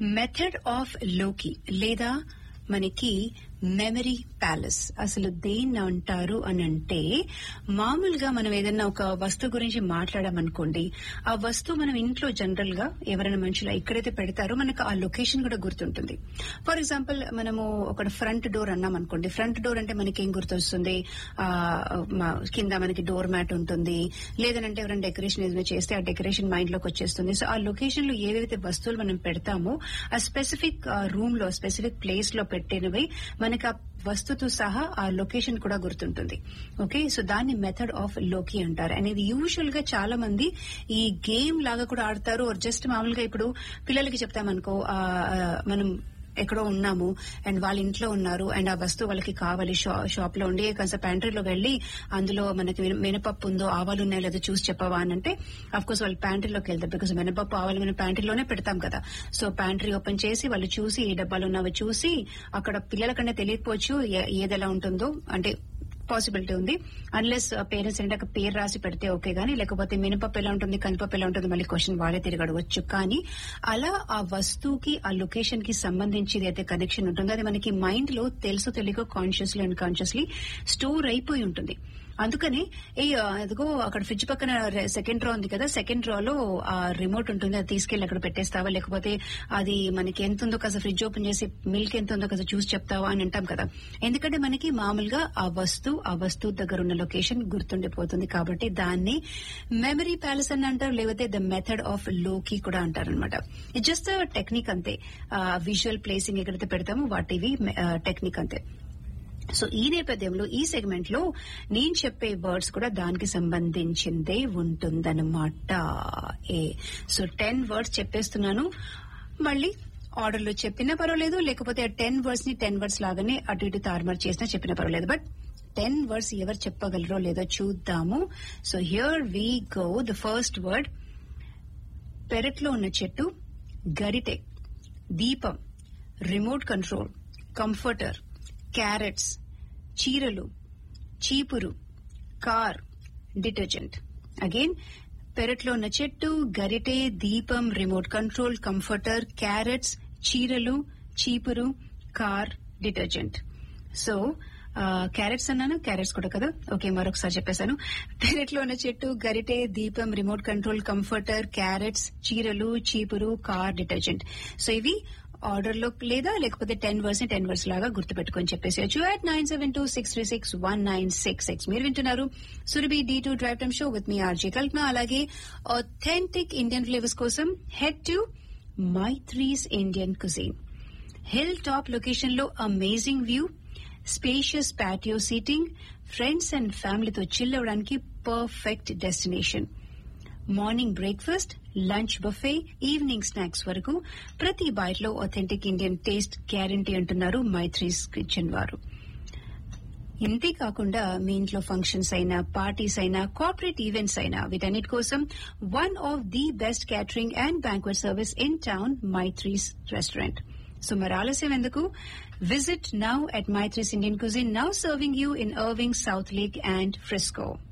method of లోకి లేదా మనకి మెమరీ ప్యాలెస్ అసలు దేన్ని అంటారు అని అంటే మామూలుగా మనం ఏదైనా ఒక వస్తువు గురించి మాట్లాడామనుకోండి ఆ వస్తువు మనం ఇంట్లో జనరల్ గా ఎవరైనా మనుషులు ఎక్కడైతే పెడతారో మనకు ఆ లొకేషన్ కూడా గుర్తుంటుంది ఫర్ ఎగ్జాంపుల్ మనము ఒక ఫ్రంట్ డోర్ అన్నాం అనుకోండి ఫ్రంట్ డోర్ అంటే మనకి ఏం గుర్తొస్తుంది ఆ, మా- కింద మనకి డోర్ మ్యాట్ ఉంటుంది లేదనంటే ఎవరైనా డెకరేషన్ ఏదైనా చేస్తే ఆ డెకరేషన్ మైండ్ లోకి వచ్చేస్తుంది సో ఆ లొకేషన్ లో ఏవైతే వస్తువులు మనం పెడతామో ఆ స్పెసిఫిక్ రూమ్ లో స్పెసిఫిక్ ప్లేస్ లో పెట్టినవి మనకి ఆ వస్తుతో సహా ఆ లొకేషన్ కూడా గుర్తుంటుంది ఓకే సో దాన్ని మెథడ్ ఆఫ్ లోకి అంటారు అండ్ ఇది యూజువల్ గా చాలా మంది ఈ గేమ్ లాగా కూడా ఆడతారు జస్ట్ మామూలుగా ఇప్పుడు పిల్లలకి చెప్తామనుకో ఆ, ఆ, మనం ఎక్కడో ఉన్నాము అండ్ వాళ్ళ ఇంట్లో ఉన్నారు అండ్ ఆ వస్తువు వాళ్ళకి కావాలి షా- షాప్ లో ఉండి కొంచెం ప్యాంట్రీలో వెళ్లి అందులో మనకి మిన- మినపప్పు ఉందో ఆవాలు ఉన్నాయో లేదో చూసి చెప్పవా అని అంటే అఫ్ కోర్స్ వాళ్ళు ప్యాంట్రీలోకి వెళ్తారు బికాస్ మినపప్పు ఆవాలు మనం ప్యాంట్రీలోనే పెడతాం కదా సో ప్యాంట్రీ ఓపెన్ చేసి వాళ్ళు చూసి ఏ డబ్బాలు ఉన్నావో చూసి అక్కడ పిల్లలకన్నా తెలియకపోవచ్చు ఏ- ఏది ఎలా ఉంటుందో అంటే పాసిబిలిటీ ఉంది అన్లెస్ పేరెంట్స్ అంటే ఒక పేరు రాసి పెడితే ఓకే గానీ లేకపోతే మినపప్పు ఎలా ఉంటుంది కందిపప్పు ఎలా ఉంటుంది మళ్ళీ క్వశ్చన్ వాళ్ళే తిరిగి అడగొచ్చు కానీ అలా ఆ వస్తువుకి ఆ లొకేషన్ కి సంబంధించి ఏదైతే కనెక్షన్ ఉంటుందో అది మనకి మైండ్ లో తెలుసు తెలియక కాన్షియస్లీ అండ్ కాన్షియస్లీ స్టోర్ అయిపోయి ఉంటుంది అందుకని ఏ అదిగో అక్కడ ఫ్రిడ్జ్ పక్కన సెకండ్ డ్రా ఉంది కదా సెకండ్ డ్రా లో ఆ రిమోట్ ఉంటుంది అది తీసుకెళ్లి అక్కడ పెట్టేస్తావా లేకపోతే అది మనకి ఎంత ఉందో కాస్త ఫ్రిడ్జ్ ఓపెన్ చేసి మిల్క్ ఎంత ఉందో కాస్త చూసి చెప్తావా అని అంటాం కదా ఎందుకంటే మనకి మామూలుగా ఆ వస్తువు ఆ వస్తువు దగ్గర ఉన్న లొకేషన్ గుర్తుండిపోతుంది కాబట్టి దాన్ని మెమరీ ప్యాలెస్ అని అంటారు లేకపోతే ద మెథడ్ ఆఫ్ లోకి కూడా అంటారు అనమాట ఇట్ జస్ట్ టెక్నిక్ అంతే విజువల్ ప్లేసింగ్ ఎక్కడైతే పెడతామో వాటివి టెక్నిక్ అంతే సో ఈ నేపథ్యంలో ఈ సెగ్మెంట్ లో నేను చెప్పే వర్డ్స్ కూడా దానికి సంబంధించిందే ఉంటుందన్నమాట ఏ సో టెన్ వర్డ్స్ చెప్పేస్తున్నాను మళ్ళీ ఆర్డర్ లో చెప్పినా పర్వాలేదు లేకపోతే టెన్ వర్డ్స్ ని టెన్ వర్డ్స్ లాగానే అటు ఇటు తారుమారు చేసినా చెప్పినా పర్వాలేదు బట్ టెన్ వర్డ్స్ ఎవరు చెప్పగలరో లేదో చూద్దాము so here we go the first word పెరట్లో ఉన్న చెట్టు గరిటె దీపం రిమోట్ కంట్రోల్ కంఫర్టర్ క్యారెట్స్ చీరలు చీపురు కార్ డిటర్జెంట్ అగైన్ పెరట్లో ఉన్న చెట్టు గరిటె దీపం రిమోట్ కంట్రోల్ కంఫర్టర్ క్యారెట్స్ చీరలు చీపురు కార్ డిటర్జెంట్ సో క్యారెట్స్ అన్నాను క్యారెట్స్ కూడా కదా ఓకే మరొకసారి చెప్పేశాను పెరట్లో ఉన్న చెట్టు గరిటె దీపం రిమోట్ కంట్రోల్ కంఫర్టర్ క్యారెట్స్ చీరలు చీపురు కార్ డిటర్జెంట్ సో ఇవి ఆర్డర్ లో లేదా లేకపోతే టెన్ వర్స్ ని టెన్ వర్స్ లాగా గుర్తుపెట్టుకొని చెప్పేసేయచ్చు at nine seven two six three six one nine six six మీరు వింటున్నారు Surabhi D two drive time show with me RJ Kalpana అలాగే ఆథెంటిక్ ఇండియన్ ఫ్లేవర్స్ కోసం head to Maitri's Indian cuisine hill top location లో amazing view spacious patio seating friends and ఫ్యామిలీతో chill అవ్వడానికి perfect destination morning breakfast lunch buffet evening snacks వరకు ప్రతి byte లో authentic Indian taste guarantee అంటున్నారు Maitri's kitchen వారు ఇంతే కాకుండా మీ ఇంట్లో ఫంక్షన్స్ అయినా పార్టీస్ అయినా కార్పొరేట్ ఈవెంట్స్ అయినా వీటన్నిటి కోసం one of the best catering and banquet service in town Maitri's restaurant so మరి ఆలస్యం ఎందుకు visit now at Maitri's Indian cuisine now serving you in Irving Southlake and Frisco